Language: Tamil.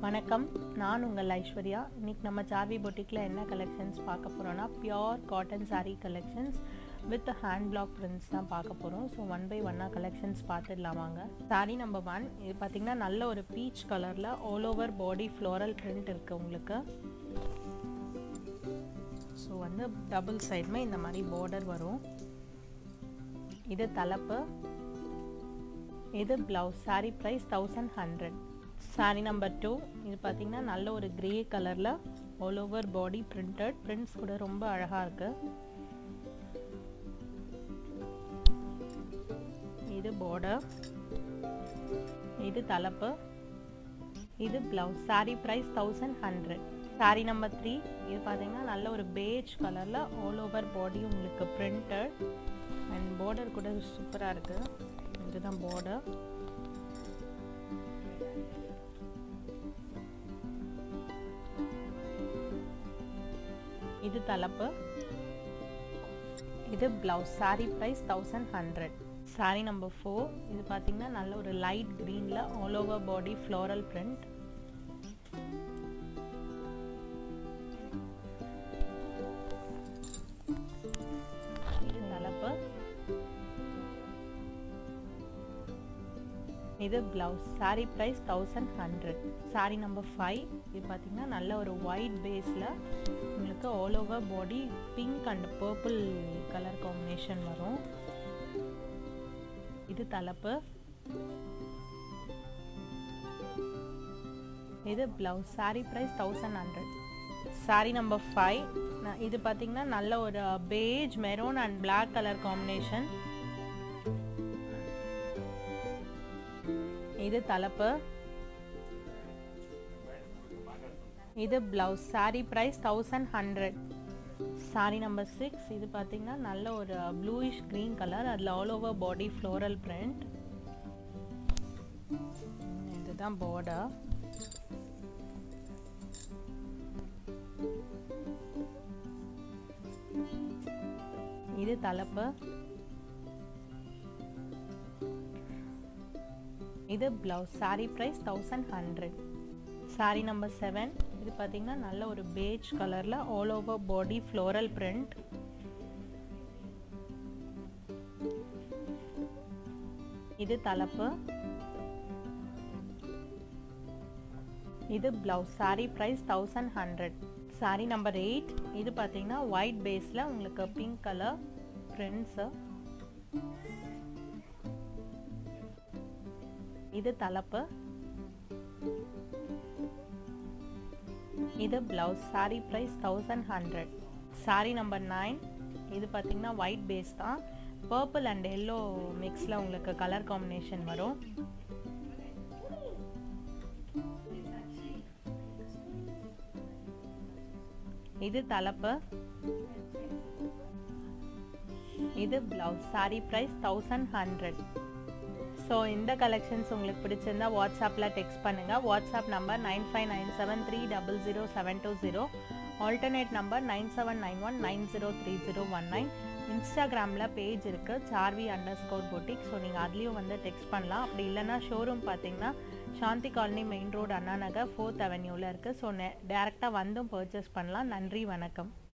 வணக்கம் நான் உங்கள் ஐஸ்வர்யா இன்னைக்கு நம்ம சார்வி பொட்டிக்கில் என்ன கலெக்ஷன்ஸ் பார்க்க போகிறோன்னா pure cotton saree collections with hand block prints தான் பார்க்க போகிறோம் ஸோ ஒன் பை ஒன்னாக கலெக்ஷன்ஸ் பார்த்துடலாம் வாங்க saree நம்பர் ஒன் இது பார்த்திங்கன்னா நல்ல ஒரு பீச் கலரில் all over body floral print இருக்குது உங்களுக்கு ஸோ வந்து டபுள் சைடுமே இந்த மாதிரி பார்டர் வரும் இது தலைப்பு இது blouse saree price thousand hundred sari number two இது பார்த்தீங்கன்னா நல்ல ஒரு கிரே கலரில் all over body printed prints கூட ரொம்ப அழகாக இருக்கு இது பார்டர் இது தலைப்பு இது blouse sari price thousand hundred sari number three இது பார்த்தீங்கன்னா நல்ல ஒரு பேஜ் கலரில் ஆல் ஓவர் பாடி உங்களுக்கு பிரிண்டட் அண்ட் பார்டர் கூட சூப்பராக இருக்குது இதுதான் பார்டர் இது தலைப்பு இது blouse sari price thousand hundred sari number four இது பார்த்தீங்கன்னா நல்ல ஒரு லைட் க்ரீனில் all over body floral print இது தலைப்பு இது blouse sari price thousand hundred sari number five இது பார்த்தீங்கன்னா நல்ல ஒரு ஒயிட் பேஸில் உங்களுக்கு all over body pink and purple colour combination வரும் இது தலைப்பு இது blouse sari price thousand hundred sari number five இது பார்த்தீங்கன்னா நல்ல ஒரு beige maroon and black colour combination இது தலைப்பு இது blouse sari price thousand hundred sari number six இது பார்த்தீங்கன்னா நல்ல ஒரு ப்ளூயிஷ் க்ரீன் கலர் அதில் all over body floral print இதுதான் பார்டர் இது தலைப்பு இது blouse sari price thousand hundred sari number seven இது பார்த்தீங்கன்னா நல்ல ஒரு பேஜ் கலரில் all over body floral print இது தலைப்பு இது blouse sari price thousand hundred sari number eight இது பார்த்தீங்கன்னா ஒயிட் பேஸில் உங்களுக்கு பிங்க் கலர் பிரிண்ட்ஸு இது தலைப்பு இது blouse sari price thousand hundred sari number nine இது பார்த்தீங்கன்னா ஒயிட் பேஸ் தான் பர்பிள் அண்ட் எல்லோ மிக்ஸில் உங்களுக்கு கலர் காம்பினேஷன் வரும் இது தலைப்பு இது blouse sari price thousand hundred so இந்த கலெக்ஷன்ஸ் உங்களுக்கு பிடிச்சிருந்தா வாட்ஸ்அப்பில் டெக்ஸ்ட் பண்ணுங்கள் WhatsApp number nine five nine seven three double zero seven two zero alternate number nine seven nine one nine zero three zero one nine இன்ஸ்டாகிராமில் பேஜ் இருக்குது Saarvi under score boutique so நீங்கள் அதுலேயும் வந்து டெக்ஸ்ட் பண்ணலாம் அப்படி இல்லைனா ஷோரூம் பார்த்தீங்கன்னா Shanthi colony main road Anna Nagar fourth அவென்யூவில் இருக்குது ஸோ டேரெக்டாக வந்தும் பர்ச்சேஸ் பண்ணலாம் நன்றி வணக்கம்